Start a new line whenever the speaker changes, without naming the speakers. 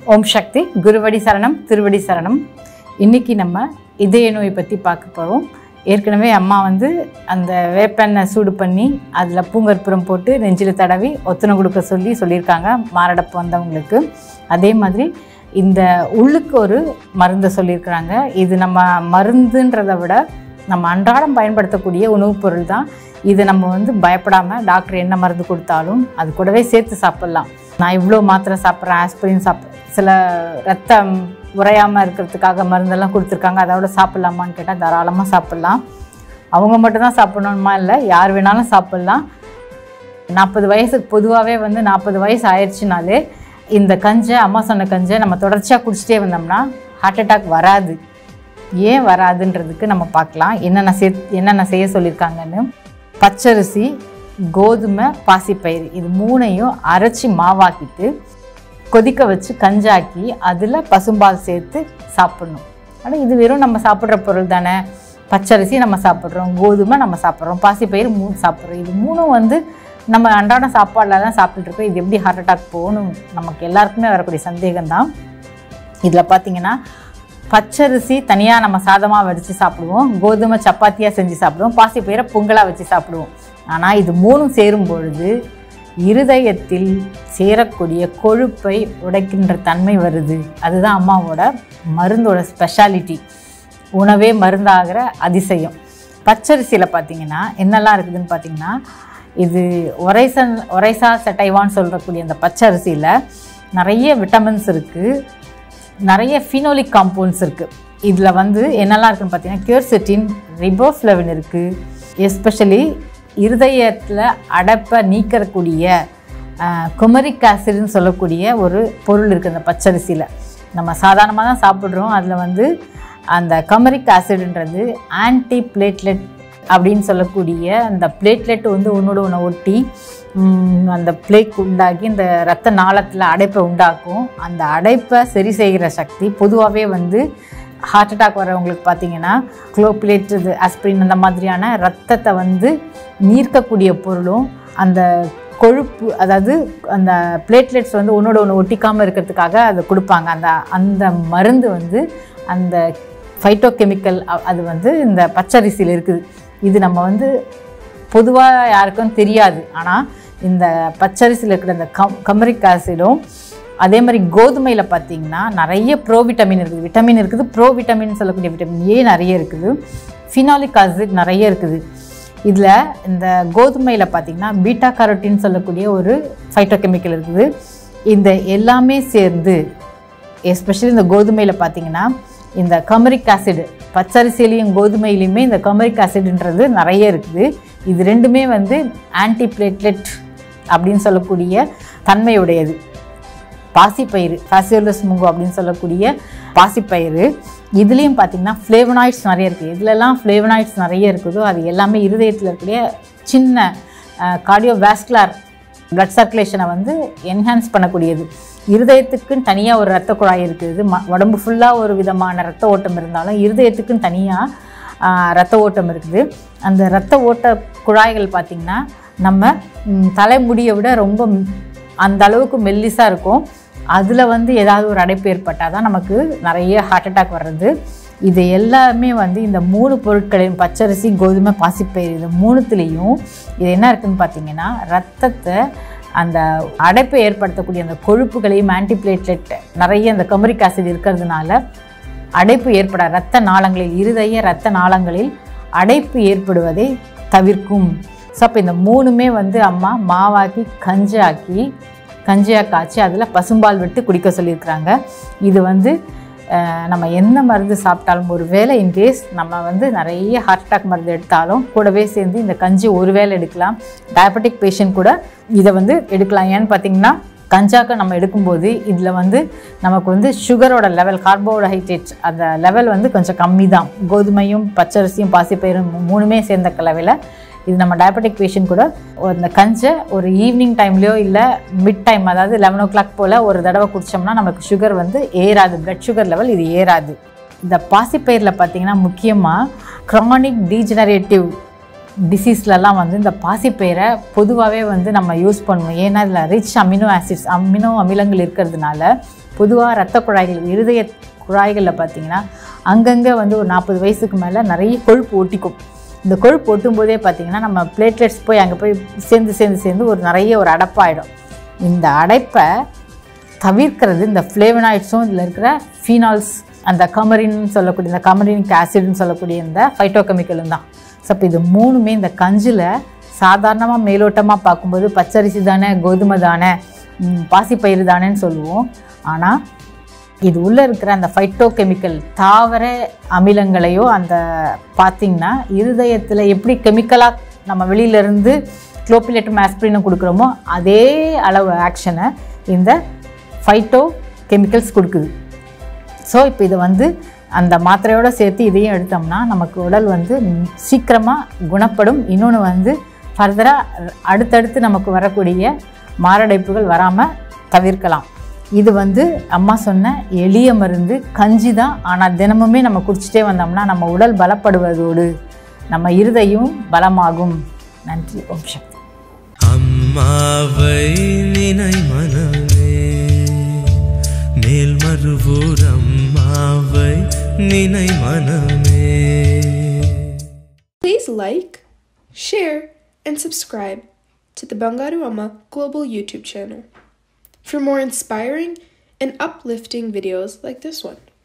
ஓம் சக்தி குருவடி சரணம் திருவடி சரணம் இன்னைக்கு நம்ம இதய நோய் பற்றி பார்க்க போகிறோம் ஏற்கனவே அம்மா வந்து அந்த வேப்பெண்ணெய் சூடு பண்ணி அதில் பூங்கற்புறம் போட்டு நெஞ்சில் தடவி ஒத்தனை கொடுக்க சொல்லி சொல்லியிருக்காங்க மாரடைப்பு வந்தவங்களுக்கு அதே மாதிரி இந்த உள்ளுக்கு ஒரு மருந்தை சொல்லியிருக்கிறாங்க இது நம்ம மருந்துன்றதை விட நம்ம அன்றாடம் பயன்படுத்தக்கூடிய உணவுப் பொருள் தான் இது நம்ம வந்து பயப்படாமல் டாக்டர் என்ன மருந்து கொடுத்தாலும் அது கூடவே சேர்த்து சாப்பிட்லாம் நான் இவ்வளோ மாத்திரை சாப்பிட்றேன் ஆஸ்பிரின் சாப்பிட்றேன் சில ரத்தம் உறையாமல் இருக்கிறதுக்காக மருந்தெல்லாம் கொடுத்துருக்காங்க அதோட சாப்பிட்லாமான்னு கேட்டால் தாராளமாக சாப்பிட்லாம் அவங்க மட்டும்தான் சாப்பிடணுமா இல்லை யார் வேணாலும் சாப்பிட்லாம் நாற்பது வயசுக்கு பொதுவாகவே வந்து நாற்பது வயசு ஆயிடுச்சுனாலே இந்த கஞ்சை அம்மா சொன்ன கஞ்சை நம்ம தொடர்ச்சியாக குடிச்சிட்டே வந்தோம்னா ஹார்ட் அட்டாக் வராது ஏன் வராதுன்றதுக்கு நம்ம பார்க்கலாம் என்னென்ன சே என்னென்ன செய்ய சொல்லியிருக்காங்கன்னு பச்சரிசி கோதுமை பாசிப்பயிறு இது மூணையும் அரைச்சி மாவாக்கிட்டு கொதிக்க வச்சு கஞ்சாக்கி அதில் பசும்பால் சேர்த்து சாப்பிடணும் ஆனால் இது வெறும் நம்ம சாப்பிட்ற பொருள் தானே பச்சரிசி நம்ம சாப்பிட்றோம் கோதுமை நம்ம சாப்பிட்றோம் பாசிப்பயிறு மூணு சாப்பிட்றோம் இது மூணும் வந்து நம்ம அன்றாட சாப்பாடில் தான் சாப்பிட்டுட்டு இருக்கோம் இது எப்படி ஹார்ட் அட்டாக் போகணும் நமக்கு எல்லாருக்குமே வரக்கூடிய சந்தேகம் தான் இதில் பார்த்தீங்கன்னா பச்சரிசி தனியாக நம்ம சாதமாக வடித்து சாப்பிடுவோம் கோதுமை சப்பாத்தியாக செஞ்சு சாப்பிடுவோம் பாசிப்பயிரை பொங்கலாக வச்சு சாப்பிடுவோம் ஆனால் இது மூணும் சேரும் பொழுது இருதயத்தில் சேரக்கூடிய கொழுப்பை உடைக்கின்ற தன்மை வருது அதுதான் அம்மாவோட மருந்தோட ஸ்பெஷாலிட்டி உணவே மருந்தாகிற அதிசயம் பச்சரிசியில் பார்த்தீங்கன்னா என்னெல்லாம் இருக்குதுன்னு பார்த்தீங்கன்னா இது ஒரைசன் ஒரைசா செட்டைவான்னு சொல்லக்கூடிய அந்த பச்சரிசியில் நிறைய விட்டமின்ஸ் இருக்குது நிறைய ஃபினோலிக் காம்பவுண்ட்ஸ் இருக்குது இதில் வந்து என்னெல்லாம் இருக்குன்னு பார்த்தீங்கன்னா கியூர்செட்டின் ரிபோஃப்ளவின் இருக்குது எஸ்பெஷலி இருதயத்தில் அடைப்பை நீக்கக்கூடிய குமரிக் ஆசிட்னு சொல்லக்கூடிய ஒரு பொருள் இருக்குது அந்த பச்சரிசியில் நம்ம சாதாரணமாக தான் சாப்பிட்றோம் அதில் வந்து அந்த கமரிக் ஆசிட்ன்றது ஆன்டி பிளேட்லெட் அப்படின்னு சொல்லக்கூடிய அந்த பிளேட்லெட் வந்து ஒன்றோட ஒன்று ஒட்டி ம், அந்த பிளேக் உண்டாக்கி இந்த ரத்த நாளத்தில் அடைப்பை உண்டாக்கும் அந்த அடைப்பை சரி செய்கிற சக்தி பொதுவாகவே வந்து ஹார்ட் அட்டாக் வரவங்களுக்கு பார்த்தீங்கன்னா குளோப்ளேட் இது ஆஸ்பிரின் அந்த மாதிரியான ரத்தத்தை வந்து நீர்க்கக்கூடிய பொருளும் அந்த கொழுப்பு அதாவது அந்த பிளேட்லெட்ஸ் வந்து ஒன்றோட ஒன்று ஒட்டிக்காமல் இருக்கிறதுக்காக அதை கொடுப்பாங்க அந்த அந்த மருந்து வந்து அந்த ஃபைட்டோகெமிக்கல் அது வந்து இந்த பச்சரிசியில் இருக்குது இது நம்ம வந்து பொதுவாக யாருக்கும் தெரியாது ஆனால் இந்த பச்சரிசியில் இருக்கிற இந்த கம் கமரிக் ஆசிடும் அதே மாதிரி கோதுமையில் பார்த்தீங்கன்னா நிறைய ப்ரோ விட்டமின் இருக்குது விட்டமின் இருக்குது ப்ரோ விட்டமின் சொல்லக்கூடிய விட்டமின் ஏ நிறைய இருக்குது ஃபினாலிக் ஆசிட் நிறைய இருக்குது இதில் இந்த கோதுமையில் பார்த்தீங்கன்னா பீட்டா கரோட்டின்னு சொல்லக்கூடிய ஒரு ஃபைட்டோகெமிக்கல் இருக்குது இந்த எல்லாமே சேர்ந்து எஸ்பெஷலி இந்த கோதுமையில் பார்த்தீங்கன்னா இந்த கமரிக் ஆசிட் பச்சரிசியிலையும் கோதுமையிலையுமே இந்த கமரிக் ஆசிட்ன்றது நிறைய இருக்குது இது ரெண்டுமே வந்து ஆன்டி பிளேட்லெட் அப்படின்னு சொல்லக்கூடிய தன்மையுடையது பாசிப்பயிறு ஃபாசியோலஸ் முங்கோ அப்படின்னு சொல்லக்கூடிய பாசிப்பயிறு இதுலேயும் பார்த்தீங்கன்னா ஃப்ளேவனாய்ட்ஸ் நிறைய இருக்குது இதுலலாம் ஃப்ளேவனாய்ட்ஸ் நிறைய இருக்குதோ அது எல்லாமே இருதயத்தில் இருக்கக்கூடிய சின்ன கார்டியோவாஸ்குலார் blood சர்க்குலேஷனை வந்து என்ஹான்ஸ் பண்ணக்கூடியது இருதயத்துக்குன்னு தனியாக ஒரு ரத்த குழாய் இருக்குது ம உடம்பு ஃபுல்லாக ஒரு விதமான ரத்த ஓட்டம் இருந்தாலும் இருதயத்துக்குன்னு தனியாக ரத்த ஓட்டம் இருக்குது அந்த ரத்த ஓட்ட குழாய்கள் பார்த்திங்கன்னா நம்ம ம், தலைமுடியை விட ரொம்ப ம், அந்த அளவுக்கு மெல்லிஸாக இருக்கும் அதில் வந்து ஏதாவது ஒரு அடைப்பு ஏற்பட்டால் தான் நமக்கு நிறைய ஹார்ட் அட்டாக் வர்றது இது எல்லாமே வந்து இந்த மூணு பொருட்களையும் பச்சரிசி கோதுமை பாசிப்பயிறு இது மூணுத்துலேயும் இது என்ன இருக்குதுன்னு பார்த்தீங்கன்னா ரத்தத்தை அந்த அடைப்பை ஏற்படுத்தக்கூடிய அந்த கொழுப்புகளையும் ஆன்டிபிளேட்லெட் நிறைய அந்த கமரிக் ஆசிட் இருக்கிறதுனால அடைப்பு ஏற்பட இரத்த நாளங்களில் இருதய இரத்த நாளங்களில் அடைப்பு ஏற்படுவதை தவிர்க்கும் ஸோ அப்போ இந்த மூணுமே வந்து அம்மா மாவாக்கி கஞ்சாக்கி கஞ்சியாக காய்ச்சி அதில் பசும்பால் விட்டு குடிக்க சொல்லியிருக்கிறாங்க இது வந்து அஹ், நம்ம என்ன மருந்து சாப்பிட்டாலும் ஒரு வேளை இன்கேஸ் நம்ம வந்து நிறைய ஹார்ட் அட்டாக் மருந்து எடுத்தாலும் கூடவே சேர்ந்து இந்த கஞ்சி ஒரு வேளை எடுக்கலாம் டயபெட்டிக் பேஷண்ட் கூட இதை வந்து எடுக்கலாம் ஏன்னு பார்த்தீங்கன்னா கஞ்சாக்க நம்ம எடுக்கும்போது இதில் வந்து நமக்கு வந்து சுகரோட லெவல் கார்போஹைட்ரேட் அந்த லெவல் வந்து கொஞ்சம் கம்மி தான் கோதுமையும் பச்சரிசியும் பாசிப்பயிரும் மூ- மூணுமே சேர்ந்த கலவையில் இது நம்ம டயபெட்டிக் பேஷண்ட் கூட இந்த கஞ்சை ஒரு ஈவினிங் டைம்லையோ இல்லை மிட் டைம் அதாவது லெவன் ஓ கிளாக் போல் ஒரு தடவை குடித்தோம்னா நமக்கு சுகர் வந்து ஏறாது blood சுகர் லெவல் இது ஏறாது இந்த பாசிப்பயிரில் பார்த்தீங்கன்னா முக்கியமாக க்ரானிக் டீஜெனரேட்டிவ் டிசீஸ்லலாம் வந்து இந்த பாசிப்பயிரை பொதுவாகவே வந்து நம்ம யூஸ் பண்ணுவோம் ஏன்னா இதில் ரிச் அமினோ ஆசிட்ஸ் அமினோ அமிலங்கள் இருக்கிறதுனால பொதுவாக ரத்த குழாய்கள் இருதய குழாய்களில் பார்த்தீங்கன்னா அங்கங்கே வந்து ஒரு நாற்பது வயசுக்கு மேலே நிறைய கொழுப்பு ஒட்டிக்கும் இந்த கொழுப்பு ஒட்டும் போதே பார்த்தீங்கன்னா நம்ம பிளேட்லெட்ஸ் போய் அங்கே போய் சேர்ந்து சேர்ந்து சேர்ந்து ஒரு நிறைய ஒரு அடைப்பாயிடும் இந்த அடைப்பை தவிர்க்கிறது இந்த ஃப்ளேவனாய்ட்ஸும் இதில் இருக்கிற ஃபீனால்ஸ் அந்த கமரின் சொல்லக்கூடிய இந்த கமரினிக் ஆசிட்னு சொல்லக்கூடிய இந்த ஃபைட்டோகெமிக்கலும் தான் ஸோ அப்போ இது மூணுமே இந்த கஞ்சில் சாதாரணமாக மேலோட்டமாக பார்க்கும்போது பச்சரிசி தானே கோதுமை தானே ம், பாசிப்பயிறு தானேன்னு சொல்லுவோம் ஆனால் இது உள்ளே இருக்கிற அந்த ஃபைட்டோகெமிக்கல் தாவர அமிலங்களையோ அந்த பார்த்திங்கன்னா இருதயத்தில் எப்படி கெமிக்கலாக நம்ம வெளியிலேருந்து குளோபிலேட்டும் ஆஸ்பிரினும் கொடுக்குறோமோ அதே அளவு ஆக்ஷனை இந்த ஃபைட்டோ கெமிக்கல்ஸ் கொடுக்குது ஸோ இப்போ இதை வந்து அந்த மாத்திரையோடு சேர்த்து இதையும் எடுத்தோம்னா நமக்கு உடல் வந்து சீக்கிரமாக குணப்படும் இன்னொன்று வந்து ஃபர்தராக அடுத்தடுத்து நமக்கு வரக்கூடிய மாரடைப்புகள் வராமல் தவிர்க்கலாம் இது வந்து அம்மா சொன்ன எளிய மருந்து கஞ்சி தான் ஆனால் தினமுமே நம்ம குடிச்சிட்டே வந்தோம்னா நம்ம உடல் பலப்படுவதோடு நம்ம இருதையும் பலமாகும் நன்றி ஓம் சக்தி
அம்மாவை நினை மனமே மேல் மறுவூர் அம்மாவை நினை மனமே
Please like, share, and subscribe to the Bangaru Amma Global YouTube channel for more inspiring and uplifting videos like this one.